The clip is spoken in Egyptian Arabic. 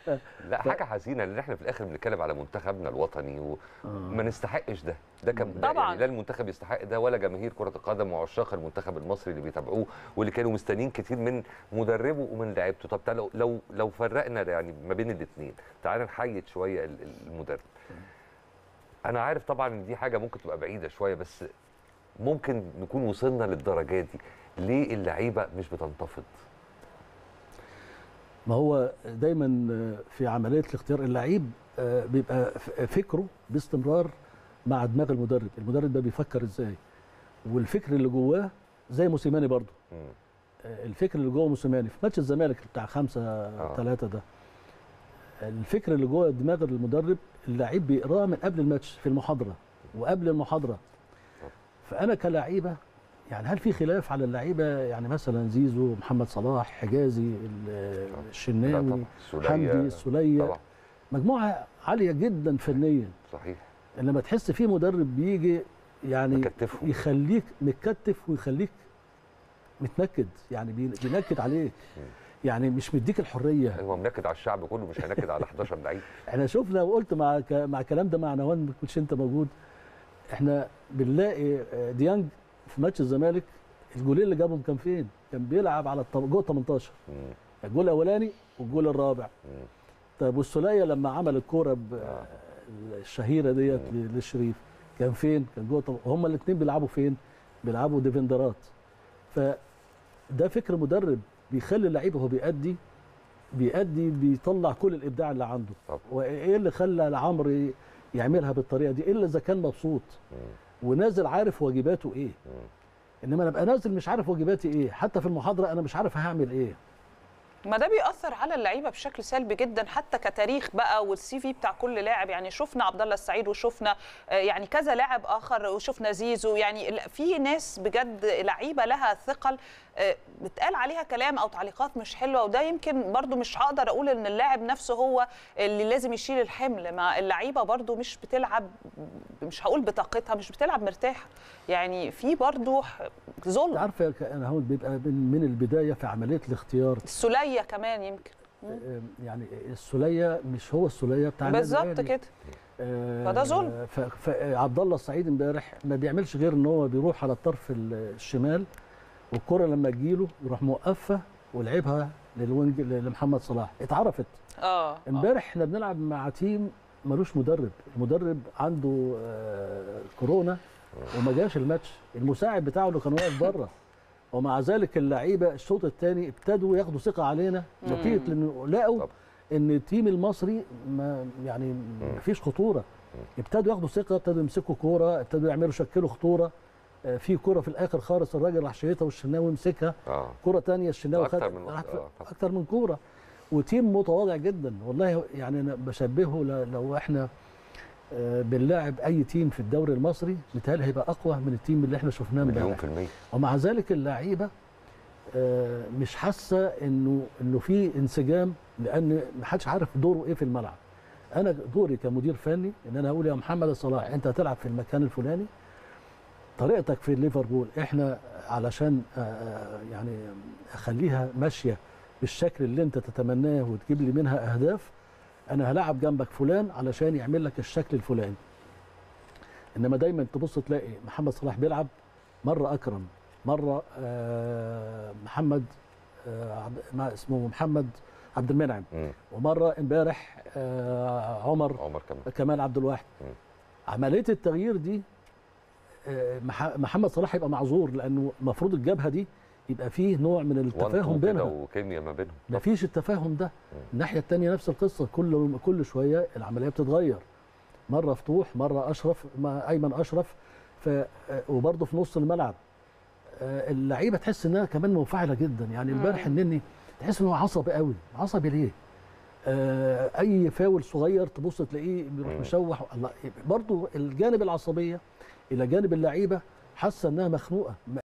لا حاجه حزينه لان احنا في الاخر بنتكلم على منتخبنا الوطني وما نستحقش ده ده كان ده طبعاً. يعني لا المنتخب يستحق ده ولا جماهير كره القدم وعشاق المنتخب المصري اللي بيتابعوه واللي كانوا مستنيين كتير من مدربه ومن لعيبته طب تعال لو لو لو فرقنا يعني ما بين الاثنين تعال نحيد شويه ال- ال- المدرب انا عارف طبعا ان دي حاجه ممكن تبقى بعيده شويه بس ممكن نكون وصلنا للدرجات دي ليه اللعيبه مش بتنتفض ما هو دايما في عمليه الاختيار اللعيب آه، بيبقى ف- فكره باستمرار مع دماغ المدرب المدرب ده بيفكر ازاي والفكر اللي جواه زي موسيماني برضو مم. آه، الفكر اللي جوه موسيماني في ماتش الزمالك بتاع خمسة آه. ثلاثة ده الفكر اللي جوه دماغ المدرب اللعيب بيقراه من قبل الماتش في المحاضرة وقبل المحاضرة فأنا كلعيبة يعني هل في خلاف على اللعيبة يعني مثلا زيزو محمد صلاح حجازي ال- لا الشناوي طبعا السولية حمدي السولية طبعا مجموعة عالية جدا فنيا صحيح لما تحس في مدرب بيجي يعني مكتفهم. يخليك متكتف ويخليك متنكد يعني بي- بينكد عليك يعني مش مديك الحريه هو منكد على الشعب كله مش هينكد على 11 لعيب احنا شفنا وقلت مع ك- مع الكلام ده مع نوان ما كنتش انت موجود احنا بنلاقي آه، ديانج في ماتش الزمالك الجولين اللي جابهم كان فين؟ كان بيلعب على الط- جوه 18 مم. الجول الاولاني والجول الرابع مم. طيب والسوليه لما عمل الكوره ب- الشهيره ديت ل- للشريف كان فين؟ كان جوه طب... هما الاثنين بيلعبوا فين؟ بيلعبوا ديفندرات فده فكر مدرب بيخلي اللعيب وهو بيأدي بيأدي بيطلع كل الابداع اللي عنده طب. وايه اللي خلى عمرو يعملها بالطريقه دي الا اذا كان مبسوط ونازل عارف واجباته ايه انما انا ابقى نازل مش عارف واجباتي ايه حتى في المحاضره انا مش عارف هعمل ايه ما ده بيأثر على اللعيبه بشكل سلبي جدا حتى كتاريخ بقى والسي في بتاع كل لاعب يعني شفنا عبد الله السعيد وشفنا آه، يعني كذا لاعب اخر وشفنا زيزو يعني ال- في ناس بجد لعيبه لها ثقل آه، بتقال عليها كلام او تعليقات مش حلوه وده يمكن برضو مش هقدر اقول ان اللاعب نفسه هو اللي لازم يشيل الحمل مع اللعيبه برضو مش بتلعب مش هقول بطاقتها مش بتلعب مرتاحه يعني في برضو ح- انت ظلم عارفه يا ك- انا هو بيبقى من, من البدايه في عمليه الاختيار السوليه كمان يمكن آه، يعني السوليه مش هو السوليه بتاع النادي بالظبط الأهلي. كده آه، فده ظلم. ف- فعبد الله السعيد امبارح ما بيعملش غير ان هو بيروح على الطرف ال- الشمال والكره لما تجيله يروح موقفها ولعبها للوينج لمحمد صلاح اتعرفت اه امبارح احنا بنلعب مع تيم ملوش مدرب المدرب عنده آه، كورونا وما جاش الماتش المساعد بتاعه اللي كان واقف بره ومع ذلك اللعيبه الشوط الثاني ابتدوا ياخدوا ثقه علينا نتيجه لانه لقوا طب. ان التيم المصري ما يعني ما فيش خطوره ابتدوا ياخدوا ثقه ابتدوا يمسكوا كوره ابتدوا يعملوا شكلوا خطوره آه، في كوره في الاخر خالص الراجل راح شايطها والشناوي مسكها اه كره تانية الشناوي أكتر خد من راح واحدة، في- آه، طبعا. اكتر من كوره وتيم متواضع جدا والله يعني انا بشبهه ل- لو احنا آه، بنلاعب اي تيم في الدوري المصري متهيألي هيبقى اقوى من التيم اللي احنا شفناه مليون امبارح في المية ومع ذلك اللعيبه آه، مش حاسه انه انه في انسجام لان ما حدش عارف دوره ايه في الملعب انا دوري كمدير فني ان انا اقول يا محمد صلاح انت هتلعب في المكان الفلاني طريقتك في ليفربول احنا علشان آه، آه، يعني اخليها ماشيه بالشكل اللي انت تتمناه وتجيب لي منها اهداف انا هلاعب جنبك فلان علشان يعمل لك الشكل الفلاني انما دايما تبص تلاقي محمد صلاح بيلعب مره اكرم مره آه، محمد آه، عبد- ما اسمه محمد عبد المنعم مم. ومره امبارح آه، عمر عمر كمان كمال عبد الواحد مم. عمليه التغيير دي آه، مح- محمد صلاح يبقى معذور لانه المفروض الجبهه دي يبقى فيه نوع من وان التفاهم تو كده بينها وكيميا ما بينهم ما فيش التفاهم ده الناحيه الثانيه نفس القصه كل كل شويه العمليه بتتغير مره فتوح مره اشرف ما ايمن اشرف ف وبرضه في نص الملعب آه، اللعيبه تحس انها كمان منفعله جدا يعني امبارح النني تحس انه عصبي قوي عصبي ليه آه، اي فاول صغير تبص تلاقيه بيروح مم. مشوح الله برضه الجانب العصبيه الى جانب اللعيبه حاسه انها مخنوقه م-